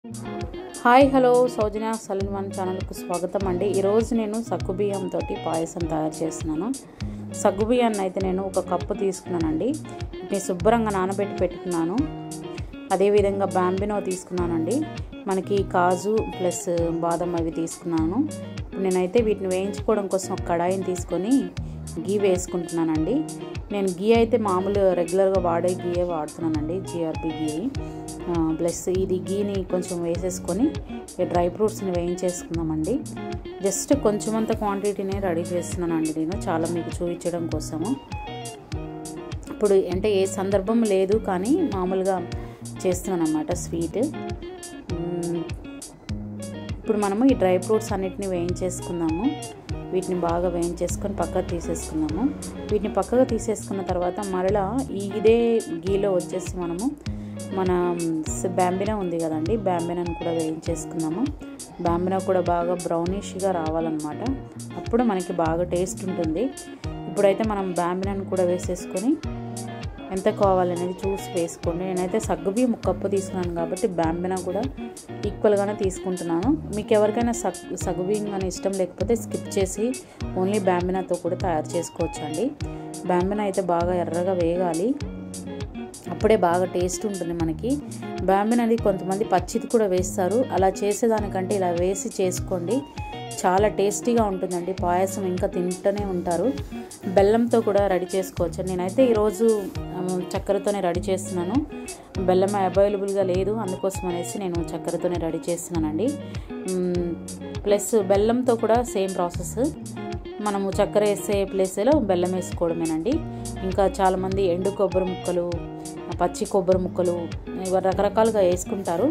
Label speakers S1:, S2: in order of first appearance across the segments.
S1: hi hello Soujanya salon one ఛానల్కు స్వాగతం అండి ఈరోజు నేను సగ్గుబియ్యంతో పాయసం తయారు చేస్తున్నాను సగ్గుబియ్యాన్ని అయితే నేను ఒక కప్పు తీసుకున్నానండి వీటిని శుభ్రంగా నానబెట్టి పెట్టుకున్నాను అదేవిధంగా బాంబినో తీసుకున్నానండి మనకి కాజు ప్లస్ బాదం అవి తీసుకున్నాను ఇప్పుడు నేనైతే వీటిని వేయించుకోవడం కోసం ఒక కడాయిని తీసుకొని గీ వేసుకుంటున్నానండి నేను గీ అయితే మామూలు రెగ్యులర్గా వాడే గీయే వాడుతున్నానండి జిఆర్బి గీ ప్లస్ ఇది గీని కొంచెం వేసేసుకొని ఈ డ్రై ఫ్రూట్స్ని వేయించేసుకుందామండి జస్ట్ కొంచెం అంత క్వాంటిటీనే రెడీ చేస్తున్నానండి నేను చాలా మీకు చూపించడం కోసము ఇప్పుడు అంటే ఏ సందర్భం లేదు కానీ మామూలుగా చేస్తున్నాను అనమాట స్వీట్ ఇప్పుడు మనము ఈ డ్రై ఫ్రూట్స్ అన్నిటిని వేయించేసుకుందాము వీటిని బాగా వేయించేసుకొని పక్కకు తీసేసుకుందాము వీటిని పక్కకు తీసేసుకున్న తర్వాత మరలా ఇదే గీలో వచ్చేసి మనము మన బ్యాంబినా ఉంది కదండి బ్యాంబినాను కూడా వేయించేసుకుందాము బ్యాంబినా కూడా బాగా బ్రౌనిష్గా రావాలన్నమాట అప్పుడు మనకి బాగా టేస్ట్ ఉంటుంది ఇప్పుడైతే మనం బ్యాంబినాను కూడా వేసేసుకొని ఎంత కావాలనేది చూసి వేసుకోండి నేనైతే సగ్గుబియ్యం కప్పు తీసుకున్నాను కాబట్టి బ్యాంబినా కూడా ఈక్వల్గానే తీసుకుంటున్నాను మీకు ఎవరికైనా సగ్ సగ్గుబియ్యం కానీ ఇష్టం లేకపోతే స్కిప్ చేసి ఓన్లీ బ్యాంబినాతో కూడా తయారు చేసుకోవచ్చు అండి బ్యాంబినా అయితే బాగా ఎర్రగా వేగాలి అప్పుడే బాగా టేస్ట్ ఉంటుంది మనకి బాంబిన్ అనేది కొంతమంది పచ్చిది కూడా వేస్తారు అలా చేసేదానికంటే ఇలా వేసి చేసుకోండి చాలా టేస్టీగా ఉంటుందండి పాయసం ఇంకా తింటూనే ఉంటారు బెల్లంతో కూడా రెడీ చేసుకోవచ్చు నేనైతే ఈరోజు చక్కెరతోనే రెడీ చేస్తున్నాను బెల్లం అవైలబుల్గా లేదు అందుకోసం అనేసి నేను చక్కెరతోనే రెడీ చేస్తున్నానండి ప్లస్ బెల్లంతో కూడా సేమ్ ప్రాసెస్ మనము చక్కెర వేసే ప్లేస్లో బెల్లం వేసుకోవడమేనండి ఇంకా చాలామంది ఎండు కొబ్బరి ముక్కలు పచ్చి కొబ్బరి ముక్కలు రకరకాలుగా వేసుకుంటారు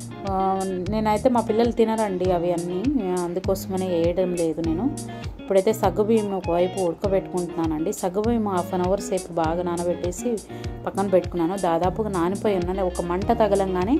S1: నేనైతే మా పిల్లలు తినరండి అవి అన్నీ అందుకోసమనే వేయడం లేదు నేను ఇప్పుడైతే సగ్గుబియ్యం ఒకవైపు ఉడకబెట్టుకుంటున్నానండి సగ్గుబియ్యం హాఫ్ అన్ అవర్ సేపు బాగా నానబెట్టేసి పక్కన పెట్టుకున్నాను దాదాపుగా నానిపోయి ఉన్నాను ఒక మంట తగలంగానే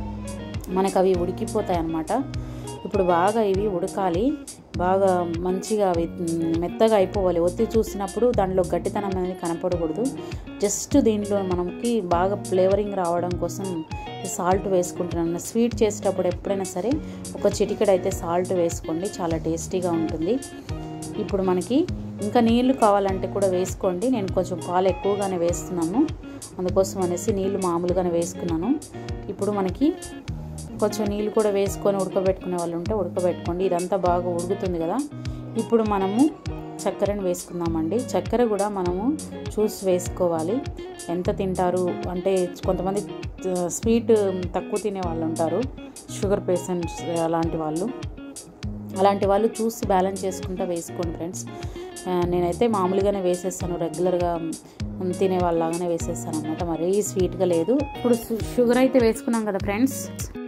S1: మనకు అవి ఉడికిపోతాయి అన్నమాట ఇప్పుడు బాగా ఇవి ఉడకాలి బాగా మంచిగా అవి మెత్తగా అయిపోవాలి ఒత్తి చూసినప్పుడు దాంట్లో గట్టితనం అనేది కనపడకూడదు జస్ట్ దీంట్లో మనకి బాగా ఫ్లేవరింగ్ రావడం కోసం సాల్ట్ వేసుకుంటున్నాను స్వీట్ చేసేటప్పుడు ఎప్పుడైనా సరే ఒక చిటికెడు అయితే సాల్ట్ వేసుకోండి చాలా టేస్టీగా ఉంటుంది ఇప్పుడు మనకి ఇంకా నీళ్లు కావాలంటే కూడా వేసుకోండి నేను కొంచెం పాలు ఎక్కువగానే వేస్తున్నాను అందుకోసం అనేసి నీళ్లు మామూలుగానే వేసుకున్నాను ఇప్పుడు మనకి కొంచెం నీళ్ళు కూడా వేసుకొని ఉడకబెట్టుకునే వాళ్ళు ఉంటే ఉడకబెట్టుకోండి ఇదంతా బాగా ఉడుకుతుంది కదా ఇప్పుడు మనము చక్కెరను వేసుకుందామండి చక్కెర కూడా మనము చూసి వేసుకోవాలి ఎంత తింటారు అంటే కొంతమంది స్వీట్ తక్కువ తినే వాళ్ళు ఉంటారు షుగర్ పేషెంట్స్ అలాంటి వాళ్ళు అలాంటి వాళ్ళు చూసి బ్యాలెన్స్ చేసుకుంటూ వేసుకోండి ఫ్రెండ్స్ నేనైతే మామూలుగానే వేసేస్తాను రెగ్యులర్గా తినే వాళ్ళలాగానే వేసేస్తాను అనమాట మరీ స్వీట్గా లేదు ఇప్పుడు షుగర్ అయితే వేసుకున్నాం కదా ఫ్రెండ్స్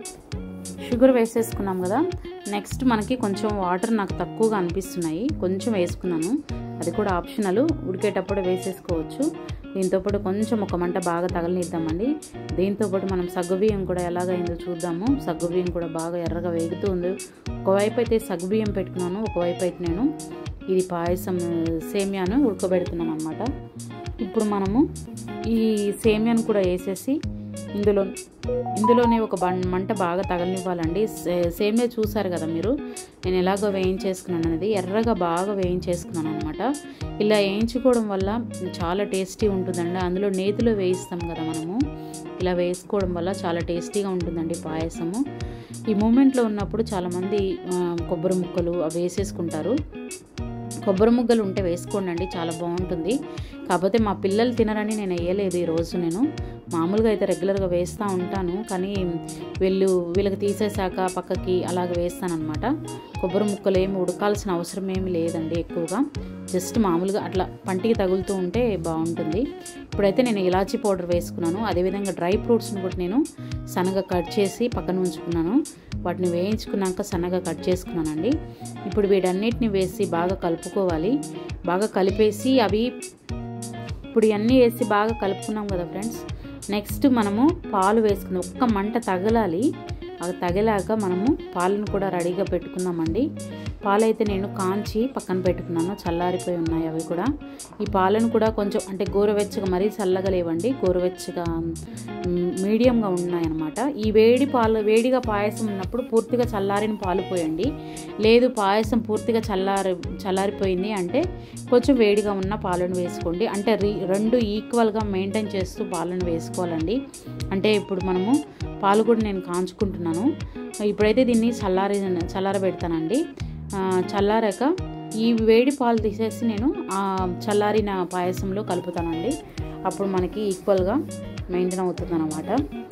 S1: షుగర్ వేసేసుకున్నాం కదా నెక్స్ట్ మనకి కొంచెం వాటర్ నాకు తక్కువగా అనిపిస్తున్నాయి కొంచెం వేసుకున్నాను అది కూడా ఆప్షనల్ ఉడికేటప్పుడు వేసేసుకోవచ్చు దీంతోపాటు కొంచెం ఒక మంట బాగా తగలనిద్దామండి దీంతోపాటు మనం సగ్గుబియ్యం కూడా ఎలాగైందో చూద్దాము సగ్గుబియ్యం కూడా బాగా ఎర్రగా వేగుతూ ఉంది ఒకవైపు అయితే సగ్గుబియ్యం పెట్టుకున్నాను ఒకవైపు అయితే నేను ఇది పాయసం సేమియాను ఉడకబెడుతున్నాను అనమాట ఇప్పుడు మనము ఈ సేమియాను కూడా వేసేసి ఇందులో ఇందులోనే ఒక మంట బాగా తగలనివ్వాలండి సేమే చూసారు కదా మీరు నేను ఎలాగో వేయించేసుకున్నాను అనేది ఎర్రగా బాగా వేయించేసుకున్నాను అనమాట ఇలా వేయించుకోవడం వల్ల చాలా టేస్టీ ఉంటుందండి అందులో నేతిలో వేయిస్తాం కదా మనము ఇలా వేసుకోవడం వల్ల చాలా టేస్టీగా ఉంటుందండి పాయసము ఈ మూమెంట్లో ఉన్నప్పుడు చాలామంది కొబ్బరి ముక్కలు అవి వేసేసుకుంటారు కొబ్బరి ముగ్గలు ఉంటే వేసుకోండి చాలా బాగుంటుంది కాకపోతే మా పిల్లలు తినరని నేను వేయలేదు ఈరోజు నేను మామూలుగా అయితే రెగ్యులర్గా వేస్తూ ఉంటాను కానీ వీళ్ళు వీళ్ళకి తీసేసాక పక్కకి అలాగ వేస్తానమాట కొబ్బరి ముక్కలు ఏమి ఉడకాల్సిన అవసరం ఏమి లేదండి ఎక్కువగా జస్ట్ మామూలుగా అట్లా పంటికి తగులుతూ ఉంటే బాగుంటుంది ఇప్పుడైతే నేను ఇలాచీ పౌడర్ వేసుకున్నాను అదేవిధంగా డ్రై ఫ్రూట్స్ని కూడా నేను సన్నగా కట్ చేసి పక్కన ఉంచుకున్నాను వాటిని వేయించుకున్నాక సన్నగా కట్ చేసుకున్నానండి ఇప్పుడు వీటన్నిటిని వేసి బాగా కలుపుకోవాలి బాగా కలిపేసి అవి ఇప్పుడు ఇవన్నీ వేసి బాగా కలుపుకున్నాం కదా ఫ్రెండ్స్ నెక్స్ట్ మనము పాలు వేసుకుందాం ఒక్క మంట తగలాలి అది తగిలాక మనము పాలను కూడా రెడీగా పెట్టుకుందామండి పాలైతే నేను కాంచి పక్కన పెట్టుకున్నాను చల్లారిపోయి ఉన్నాయి అవి కూడా ఈ పాలను కూడా కొంచెం అంటే గోరువెచ్చగా మరీ చల్లగా లేవండి గోరువెచ్చగా మ్, మీడియంగా ఉన్నాయన్నమాట ఈ వేడి పాలు వేడిగా పాయసం ఉన్నప్పుడు పూర్తిగా చల్లారిన పాలు పోయండి లేదు పాయసం పూర్తిగా చల్లారి చల్లారిపోయింది అంటే కొంచెం వేడిగా ఉన్న పాలను వేసుకోండి అంటే రీ రెండు ఈక్వల్గా మెయింటైన్ చేస్తూ పాలను వేసుకోవాలండి అంటే ఇప్పుడు మనము పాలు కూడా నేను కాంచుకుంటున్నాను ఇప్పుడైతే దీన్ని చల్లారి చల్లారబెడతానండి ఆ, చల్లారాక ఈ వేడి పాలు తీసేసి నేను ఆ చల్లారిన పాయసంలో కలుపుతానండి అప్పుడు మనకి ఈక్వల్గా మెయింటైన్ అవుతుంది అనమాట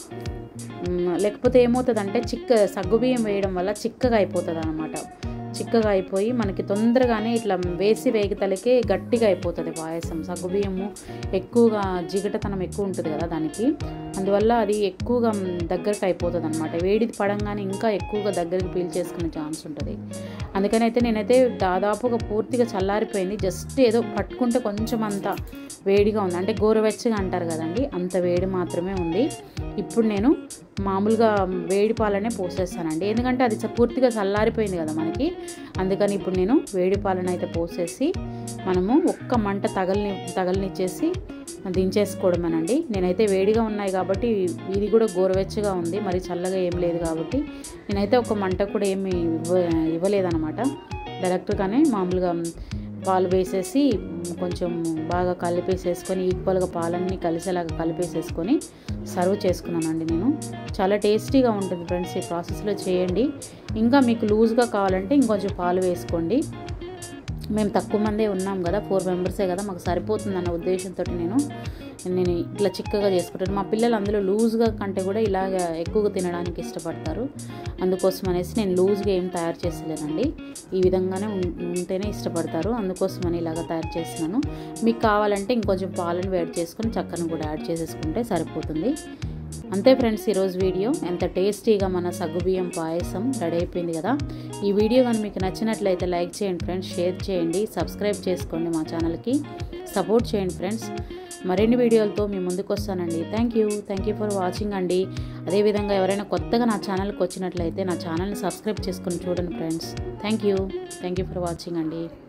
S1: లేకపోతే ఏమవుతుందంటే చిక్క సగ్గుబియ్యం వేయడం వల్ల చిక్కగా అయిపోతుంది అనమాట చిక్కగా అయిపోయి మనకి తొందరగానే ఇట్లా వేసి వేగితలకే గట్టిగా అయిపోతుంది పాయసం సగ్గుబియ్యము ఎక్కువగా జిగటతనం ఎక్కువ ఉంటుంది కదా దానికి అందువల్ల అది ఎక్కువగా దగ్గరకు అయిపోతుంది అనమాట వేడి పడంగానే ఇంకా ఎక్కువగా దగ్గరికి పీల్ చేసుకునే ఛాన్స్ ఉంటుంది అందుకని అయితే నేనైతే దాదాపుగా పూర్తిగా చల్లారిపోయింది జస్ట్ ఏదో పట్టుకుంటే కొంచెం అంత వేడిగా ఉంది అంటే గోరువెచ్చగా అంటారు కదండి అంత వేడి మాత్రమే ఉంది ఇప్పుడు నేను మామూలుగా వేడి పాలనే పోసేస్తానండి ఎందుకంటే అది చ- పూర్తిగా చల్లారిపోయింది కదా మనకి అందుకని ఇప్పుడు నేను వేడి పాలను అయితే పోసేసి మనము ఒక్క మంట తగలని తగలనిచ్చేసి దించేసుకోవడమేనండి నేనైతే వేడిగా ఉన్నాయి కాబట్టి ఇది కూడా గోరువెచ్చగా ఉంది మరి చల్లగా ఏం లేదు కాబట్టి నేనైతే ఒక మంట కూడా ఏమి ఇవ్వ ఇవ్వలేదన్నమాట డైరెక్ట్గానే మామూలుగా పాలు వేసేసి కొంచెం బాగా కలిపేసేసుకొని ఈక్వల్గా పాలన్నీ కలిసేలాగా కలిపేసేసుకొని సర్వ్ చేసుకున్నానండి నేను చాలా టేస్టీగా ఉంటుంది ఫ్రెండ్స్ ఈ ప్రాసెస్లో చేయండి ఇంకా మీకు లూజ్గా కావాలంటే ఇంకొంచెం పాలు వేసుకోండి మేము తక్కువ మందే ఉన్నాం కదా ఫోర్ మెంబర్సే కదా మాకు సరిపోతుందన్న ఉద్దేశంతో నేను నేను ఇట్లా చిక్కగా చేసుకుంటాను మా పిల్లలు అందులో లూజ్గా కంటే కూడా ఇలాగ ఎక్కువగా తినడానికి ఇష్టపడతారు అందుకోసం అనేసి నేను లూజ్గా ఏం తయారు చేసలేనండి ఈ విధంగానే ఉం- ఉంటేనే ఇష్టపడతారు అందుకోసమని ఇలాగ తయారు చేస్తున్నాను మీకు కావాలంటే ఇంకొంచెం పాలను వేడి చేసుకొని చక్కను కూడా యాడ్ చేసేసుకుంటే సరిపోతుంది అంతే ఫ్రెండ్స్ ఈరోజు వీడియో ఎంత టేస్టీగా మన సగ్గుబియ్యం పాయసం రెడీ అయిపోయింది కదా ఈ వీడియో కానీ మీకు నచ్చినట్లయితే లైక్ చేయండి ఫ్రెండ్స్ షేర్ చేయండి సబ్స్క్రైబ్ చేసుకోండి మా ఛానల్కి సపోర్ట్ చేయండి ఫ్రెండ్స్ మరిన్ని వీడియోలతో మీ ముందుకు వస్తానండి thank you thank you for watching అండి అదేవిధంగా ఎవరైనా కొత్తగా నా ఛానల్కి వచ్చినట్లయితే నా ఛానల్ని సబ్స్క్రైబ్ చేసుకొని చూడండి friends thank you thank you for watching అండి